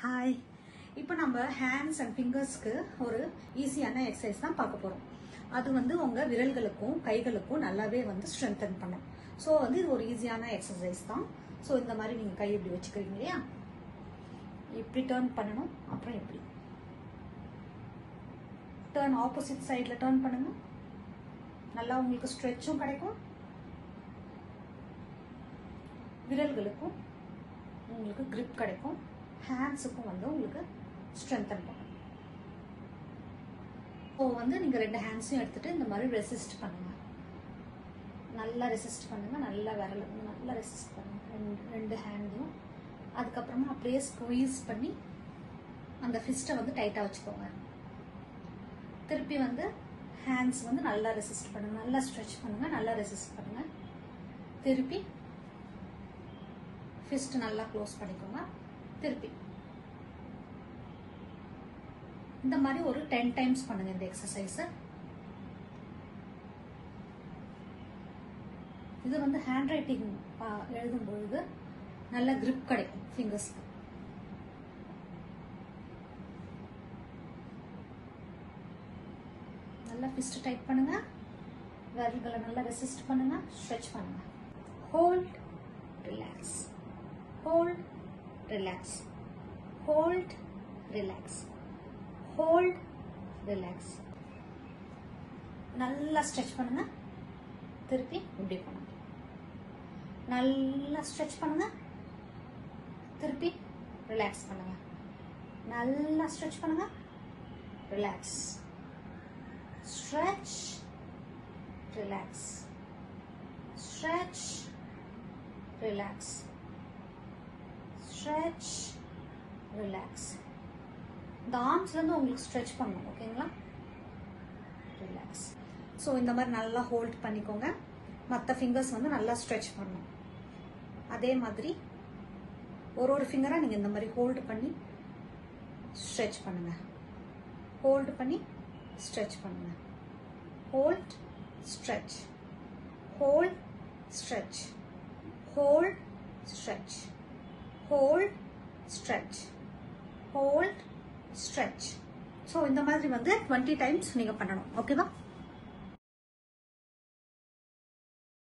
hi இப்போ நம்ம hands and ஃபிங்கர்ஸ்க்கு ஒரு ஈஸியான எக்ஸசைஸ் தான் பார்க்க போகிறோம் அது வந்து உங்கள் விரல்களுக்கும் கைகளுக்கும் நல்லாவே வந்து ஸ்ட்ரென்தன் பண்ணும் ஸோ வந்து இது ஒரு ஈஸியான எக்ஸசைஸ் தான் ஸோ இந்த மாதிரி நீங்கள் கை இப்படி வச்சுக்கிறீங்க இல்லையா இப்படி டேர்ன் பண்ணணும் அப்புறம் இப்படி டேர்ன் ஆப்போசிட் சைடில் டேர்ன் பண்ணுங்க நல்லா உங்களுக்கு ஸ்ட்ரெச்சும் கிடைக்கும் விரல்களுக்கும் உங்களுக்கு grip கிடைக்கும் ஹேண்ட்ஸுக்கும் வந்து உங்களுக்கு ஸ்ட்ரென்தன் பண்ணும் ஸோ வந்து நீங்கள் ரெண்டு ஹேண்ட்ஸையும் எடுத்துட்டு இந்த மாதிரி ரெசிஸ்ட் பண்ணுங்க நல்லா ரெசிஸ்ட் பண்ணுங்க நல்லா விரல் வந்து நல்லா ரெசிஸ்ட் பண்ணுங்க ரெண்டு ரெண்டு ஹேண்டையும் அதுக்கப்புறமா அப்படியே ஸ்குவீஸ் பண்ணி அந்த ஃபிஸ்ட்டை வந்து டைட்டாக வச்சுக்கோங்க திருப்பி வந்து ஹேண்ட்ஸ் வந்து நல்லா ரெசிஸ்ட் பண்ணுங்க நல்லா ஸ்ட்ரெச் பண்ணுங்க நல்லா ரெசிஸ்ட் பண்ணுங்க திருப்பி ஃபிஸ்ட் நல்லா க்ளோஸ் பண்ணிக்கோங்க திருப்பி இந்த மாதிரி ஒரு டென் டைம்ஸ் பண்ணுங்க இந்த எக்ஸசைஸை இது வந்து ஹேண்ட் ரைட்டிங் எழுதும் பொழுது நல்ல grip கிடைக்கும் ஃபிங்கர்ஸ்க்கு நல்லா ஃபிஸ்ட் டைட் பண்ணுங்க விரல்களை நல்லா ரெசிஸ்ட் பண்ணுங்க ஸ்ட்ரெச் பண்ணுங்க hold relax hold relax hold relax hold relax நல்லா ஸ்ட்ரெச் பண்ணுங்க திருப்பி இப்படி பண்ணுங்க நல்லா ஸ்ட்ரெச் பண்ணுங்க திருப்பி ரிலாக்ஸ் பண்ணுங்க நல்லா ஸ்ட்ரெச் பண்ணுங்க relax stretch relax stretch relax stretch relax இந்த ஆர்ம்ஸ்லேருந்து உங்களுக்கு ஸ்ட்ரெச் பண்ணணும் ஓகேங்களா ரிலாக்ஸ் ஸோ இந்த மாதிரி நல்லா ஹோல்ட் பண்ணிக்கோங்க மற்ற ஃபிங்கர்ஸ் வந்து நல்லா ஸ்ட்ரெச் பண்ணணும் அதே மாதிரி ஒரு ஒரு ஃபிங்கராக நீங்கள் இந்த மாதிரி ஹோல்டு பண்ணி ஸ்ட்ரெச் பண்ணுங்க ஹோல்டு பண்ணி ஸ்ட்ரெச் பண்ணுங்க hold stretch hold stretch hold stretch hold stretch hold stretch so இந்த மாதிரி வந்து டுவெண்ட்டி டைம்ஸ் நீங்கள் பண்ணணும் ஓகேவா